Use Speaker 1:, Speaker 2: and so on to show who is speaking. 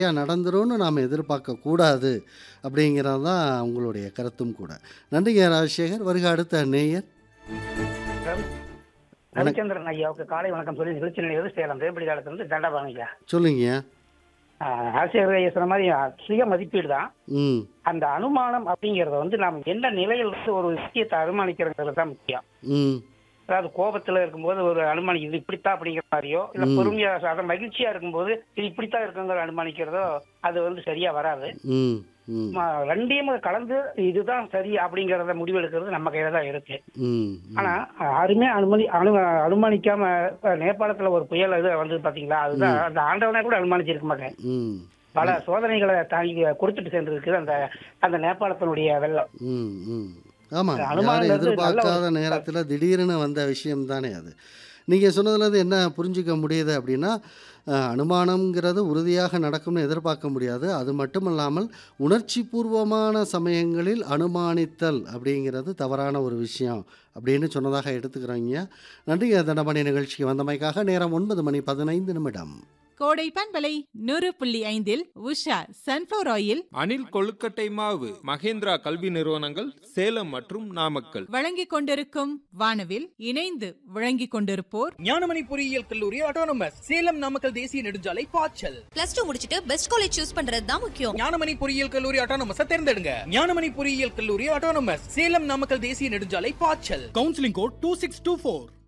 Speaker 1: நடந்துரும்னு நாம் எதிர்பார்க்கக்கூடாது அப்படிங்கிறது தான் உங்களுடைய கருத்தும் கூட நன்றிங்க ராஜசேகர் வருக அடுத்த நேயர்
Speaker 2: ரவிச்சந்திரன் ஐயாவுக்கு காலை வணக்கம் சொல்லி நிகழ்ச்சி நிலையது சேலம் வேம்படி காலத்திலிருந்து தண்டபாணி ஐயா
Speaker 1: சொல்லுங்க
Speaker 2: ஆசிரியர் ஐயா சொன்ன மாதிரி சுய மதிப்பீடு தான்
Speaker 1: ம்
Speaker 2: அந்த அனுமானம் அப்படிங்கறத வந்து நாம் என்ன நிலையில் இருந்து ஒரு விஷயத்தை அனுமானிக்கிறதுல தான் முக்கியம்
Speaker 1: ம்
Speaker 2: அதாவது கோபத்துல இருக்கும்போது ஒரு அனுமானி இது இப்படித்தான் அப்படிங்கிற மாதிரியோ இல்ல
Speaker 1: ம்.
Speaker 2: பொறுமையா அதை மகிழ்ச்சியா இருக்கும்போது இது இப்படித்தான் இருக்குங்கிற அனுமானிக்கிறதோ அது வந்து சரியா வராது
Speaker 1: ம் ம்
Speaker 2: ம- ரெண்டையும் கலந்து இதுதான் சரி அப்படிங்கறத முடிவெடுக்கிறது நம்ம கையில தான் இருக்கு
Speaker 1: ம்
Speaker 2: ஆனா யாருமே அனுமதி அனு அனுமானிக்காம இப்ப நேபாளத்துல ஒரு புயல் இது வந்தது பாத்தீங்களா அதுதான் அந்த ஆண்டவனே கூட அனுமானிச்சிருக்க மாட்டேன்
Speaker 1: ம்
Speaker 2: பல சோதனைகளை தாங்கி கொடுத்துட்டு சென்றிருக்குது அந்த அந்த நேபாளத்தினுடைய வெள்ளம்
Speaker 1: ம் ம் ஆமாம்
Speaker 2: அது
Speaker 1: யாரும்
Speaker 2: அனுமானங்கிறது நல்ல
Speaker 1: எதிர்பார்க்காத
Speaker 2: ஒரு-
Speaker 1: நேரத்தில் திடீர்னு வந்த விஷயம் தானே அது நீங்கள் சொன்னதுலேருந்து என்ன புரிஞ்சுக்க முடியுது அப்படின்னா அஹ், அனுமானம்ங்கிறது உறுதியாக நடக்கும்னு எதிர்பார்க்க முடியாது அது மட்டும் இல்லாமல் உணர்ச்சி பூர்வமான சமயங்களில் அனுமானித்தல் அப்படிங்கிறது தவறான ஒரு விஷயம் அப்படின்னு சொன்னதாக எடுத்துக்கிறோங்க நன்றிங்க தண்டமணி நிகழ்ச்சிக்கு வந்தமைக்காக நேரம் ஒன்பது மணி பதினைந்து நிமிடம்
Speaker 3: கோடை பண்பலை நூறு புள்ளி ஐந்தில் உஷா சன்ஃப்ளவர் ஆயில்
Speaker 4: அணில் கொழுக்கட்டை மாவு மகேந்திரா கல்வி நிறுவனங்கள் சேலம் மற்றும் நாமக்கல்
Speaker 3: வழங்கிக் கொண்டிருக்கும் வானவில் இணைந்து வழங்கிக் கொண்டிருப்போர்
Speaker 5: ஞானமணி பொறியியல் கல்லூரி ஆட்டோனமஸ் சேலம் நாமக்கல் தேசிய நெடுஞ்சாலை பாய்ச்சல்
Speaker 6: பிளஸ் டூ முடிச்சிட்டு பெஸ்ட் காலேஜ் சூஸ் பண்றது தான் முக்கியம்
Speaker 5: ஞானமணி பொறியியல் கல்லூரி ஆட்டோனமஸ் தேர்ந்தெடுங்க ஞானமணி பொறியியல் கல்லூரி ஆட்டோனமஸ் சேலம் நாமக்கல் தேசிய நெடுஞ்சாலை பாய்ச்சல் counselling code two six two four